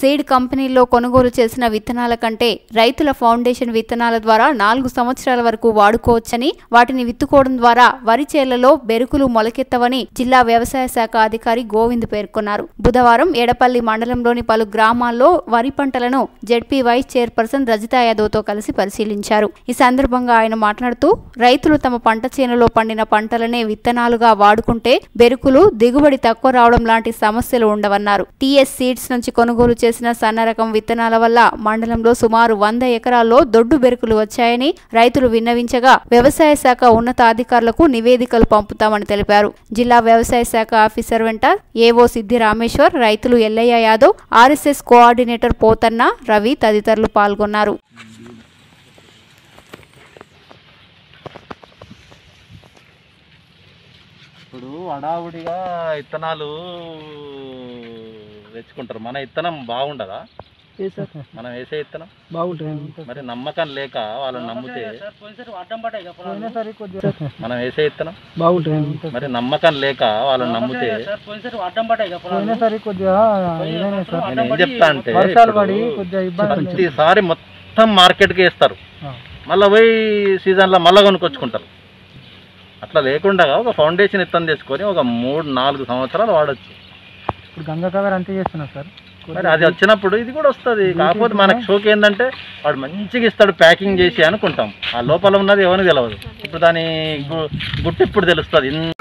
Seed కంపెనీల్లో కొనుగోలు చేసిన విత్తనాల కంటే రైతుల ఫౌండేషన్ విత్తనాల ద్వారా నాలుగు సంవత్సరాల వరకు వాడుకోవచ్చని వాటిని విత్తుకోవడం ద్వారా వరి చేళ్లలో బెరుకులు మొలకెత్తవని జిల్లా వ్యవసాయ శాఖ అధికారి గోవింద్ పేర్కొన్నారు బుధవారం ఎడపల్లి మండలంలోని పలు గ్రామాల్లో వరి పంటలను జెడ్పీ వైస్ చైర్పర్సన్ రజితా యాదవ్తో కలిసి పరిశీలించారు ఈ సందర్భంగా ఆయన మాట్లాడుతూ రైతులు తమ పంట చేనులో పండిన పంటలనే విత్తనాలుగా వాడుకుంటే బెరుకులు దిగుబడి తక్కువ రావడం లాంటి సమస్యలు ఉండవన్నారు టీఎస్ సీడ్స్ నుంచి కొనుగోలు చేసిన సన్న రకం విత్తనాల వల్ల మండలంలో సుమారు వంద ఎకరాల్లో దొడ్డు బెరుకులు వచ్చాయని రైతులు విన్నవించగా వ్యవసాయ శాఖ ఉన్నతాధికారులకు నివేదికలు పంపుతామని తెలిపారు జిల్లా వ్యవసాయ శాఖ ఆఫీసర్ వెంట ఏవో సిద్ధి రామేశ్వర్ రైతులు ఎల్లయ్య యాదవ్ ఆర్ఎస్ఎస్ కోఆర్డినేటర్ పోతన్న రవి తదితరులు పాల్గొన్నారు ఇప్పుడు హడావుడిగా విత్తనాలు తెచ్చుకుంటారు మన విత్తనం బాగుండదా మనం వేసే విత్తనం బాగుంటుంది మరి నమ్మకం లేక వాళ్ళని నమ్మితే పోయినసారి కొద్దిగా మనం వేసే విత్తనం బాగుంటుంది మరి నమ్మకం లేక వాళ్ళని నమ్మితే పోయినసారి కొద్దిగా ఇదైనా సార్ నేను ఏం చెప్తా అంటే వర్షాలు ఇప్పుడు పడి కొద్దిగా ఇబ్బంది ఉంది. ప్రతిసారి మొత్తం మార్కెట్కి వేస్తారు ఆ. మళ్ళీ పోయి సీజన్లో మళ్ళీ కొనుక్కొచ్చుకుంటారు అట్లా లేకుండా ఒక ఫౌండేషన్ విత్తనం తీసుకొని ఒక మూడు నాలుగు సంవత్సరాలు వాడచ్చు ఇప్పుడు గంగా కవర్ అంతే చేస్తున్నారు సార్ మరి అది వచ్చినప్పుడు ఇది కూడా వస్తుంది కాకపోతే మనకు షోక్ ఏంటంటే వాడు మంచిగా ఇస్తాడు ప్యాకింగ్ చేసి అనుకుంటాం ఆ లోపల ఉన్నది ఎవరికి తెలియదు ఇప్పుడు దాని గు- గుట్టు ఇప్పుడు తెలుస్తుంది